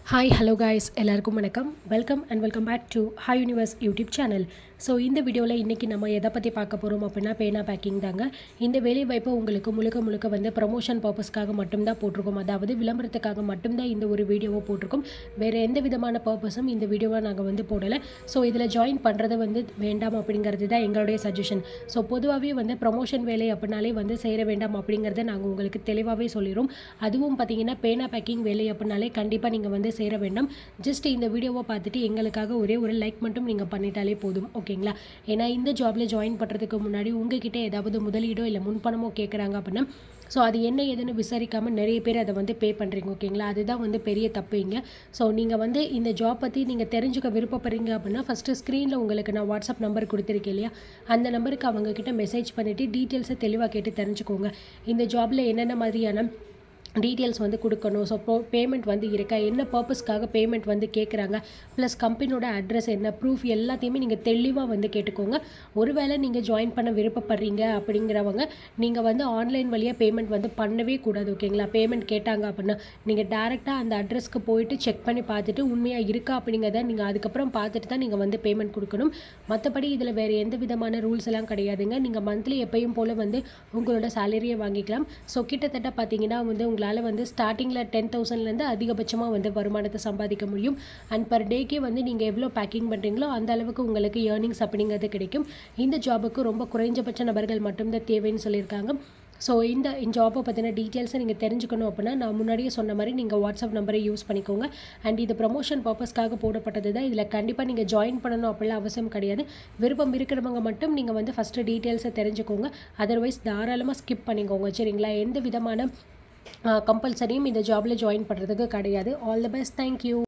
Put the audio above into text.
hi hello guys எல்லாருக்கும் வணக்கம் welcome and welcome back to hi universe YouTube channel so இந்த வீடியோவில் இன்றைக்கி நம்ம எதை பற்றி பார்க்க போகிறோம் அப்படின்னா பேனா பேக்கிங் தாங்க இந்த வேலைவாய்ப்பு உங்களுக்கு முழுக்க முழுக்க வந்து ப்ரமோஷன் பர்பஸ்க்காக மட்டும்தான் போட்டிருக்கோம் அதாவது விளம்பரத்துக்காக மட்டும்தான் இந்த ஒரு வீடியோவை போட்டிருக்கோம் வேறு எந்த விதமான பர்பஸும் இந்த வீடியோவை நாங்கள் வந்து போடலை ஸோ இதில் ஜாயின் பண்ணுறது வந்து வேண்டாம் அப்படிங்கிறது தான் எங்களுடைய சஜஷன் ஸோ பொதுவாகவே வந்து ப்ரமோஷன் வேலை அப்படின்னாலே வந்து சேர வேண்டாம் அப்படிங்கிறத நாங்கள் உங்களுக்கு தெளிவாகவே சொல்லிடுறோம் அதுவும் பார்த்தீங்கன்னா பேனா பேக்கிங் வேலை அப்படின்னாலே கண்டிப்பாக நீங்கள் வந்து சேர வேண்டாம் ஜஸ்ட் இந்த வீடியோவை பார்த்துட்டு எங்களுக்காக ஒரே ஒரு லைக் மட்டும் நீங்கள் பண்ணிட்டாலே போதும் ஓகேங்களா ஏன்னா இந்த ஜாபில் ஜாயின் பண்ணுறதுக்கு முன்னாடி உங்ககிட்ட ஏதாவது முதலீடோ இல்லை முன்பணமோ கேட்குறாங்க அப்படின்னா ஸோ அது என்ன ஏதுன்னு விசாரிக்காமல் நிறைய பேர் அதை வந்து பே பண்ணுறீங்க ஓகேங்களா அதுதான் வந்து பெரிய தப்பு இங்கே ஸோ நீங்கள் வந்து இந்த ஜாப் பற்றி நீங்கள் தெரிஞ்சுக்க விருப்பப்படுறீங்க அப்படின்னா ஃபஸ்ட்டு ஸ்க்ரீனில் உங்களுக்கு நான் வாட்ஸ்அப் நம்பர் கொடுத்துருக்கேன் இல்லையா அந்த நம்பருக்கு அவங்கக்கிட்ட மெசேஜ் பண்ணிவிட்டு டீட்டெயில்ஸை தெளிவாக கேட்டு தெரிஞ்சுக்கோங்க இந்த ஜாபில் என்னென்ன மாதிரியான டீட்டெயில்ஸ் வந்து கொடுக்கணும் ஸோ போ பேமெண்ட் வந்து இருக்கா என்ன பர்பஸ்க்காக பேமெண்ட் வந்து கேட்குறாங்க ப்ளஸ் கம்பெனியோட அட்ரஸ் என்ன ப்ரூஃப் எல்லாத்தையுமே நீங்கள் தெளிவாக வந்து கேட்டுக்கோங்க ஒருவேளை நீங்கள் ஜாயின் பண்ண விருப்பப்படுறீங்க அப்படிங்கிறவங்க நீங்கள் வந்து ஆன்லைன் வழியாக பேமெண்ட் வந்து பண்ணவே கூடாது ஓகேங்களா பேமெண்ட் கேட்டாங்க அப்படின்னா நீங்கள் டேரெக்டாக அந்த அட்ரஸ்க்கு போயிட்டு செக் பண்ணி பார்த்துட்டு உண்மையாக இருக்கா அப்படிங்கிறத நீங்கள் அதுக்கப்புறம் பார்த்துட்டு தான் நீங்கள் வந்து பேமெண்ட் கொடுக்கணும் மற்றபடி இதில் வேறு எந்த விதமான ரூல்ஸ் எல்லாம் கிடையாதுங்க நீங்கள் மந்த்லி எப்பயும் போல் வந்து உங்களோட சேலரியை வாங்கிக்கலாம் ஸோ கிட்டத்தட்ட பார்த்தீங்கன்னா வந்து உங்களால் வந்து ஸ்டார்டிங்கில் டென் தௌசண்ட்லேருந்து அதிகபட்சமாக வந்து வருமானத்தை சம்பாதிக்க முடியும் அண்ட் பர் டேக்கே வந்து நீங்கள் எவ்வளோ பேக்கிங் பண்ணுறீங்களோ அந்த அளவுக்கு உங்களுக்கு ஏர்னிங்ஸ் அப்படிங்கிறது கிடைக்கும் இந்த ஜாபுக்கு ரொம்ப குறைஞ்சபட்ச நபர்கள் மட்டும்தான் தேவைன்னு சொல்லியிருக்காங்க ஸோ இந்த ஜாப்பை பற்றின டீட்டெயில்ஸை நீங்கள் தெரிஞ்சுக்கணும் அப்படின்னா நான் முன்னாடியே சொன்ன மாதிரி நீங்கள் வாட்ஸ்அப் நம்பரை யூஸ் பண்ணிக்கோங்க அண்ட் இது ப்ரமோஷன் பர்பஸ்க்காக போடப்பட்டது தான் இதில் கண்டிப்பாக நீங்கள் ஜாயின் பண்ணணும் அப்படிலாம் அவசியம் கிடையாது விருப்பம் இருக்கிறவங்க மட்டும் நீங்கள் வந்து ஃபஸ்ட்டு டீட்டெயில்ஸை தெரிஞ்சுக்கோங்க அதர்வைஸ் தாராளமாக ஸ்கிப் பண்ணிக்கோங்க சரிங்களா எந்த விதமான கம்பல்சரியும் இந்த ஜாபில் ஜாயின் பண்ணுறதுக்கு கிடையாது ஆல் த பெஸ்ட் தேங்க்யூ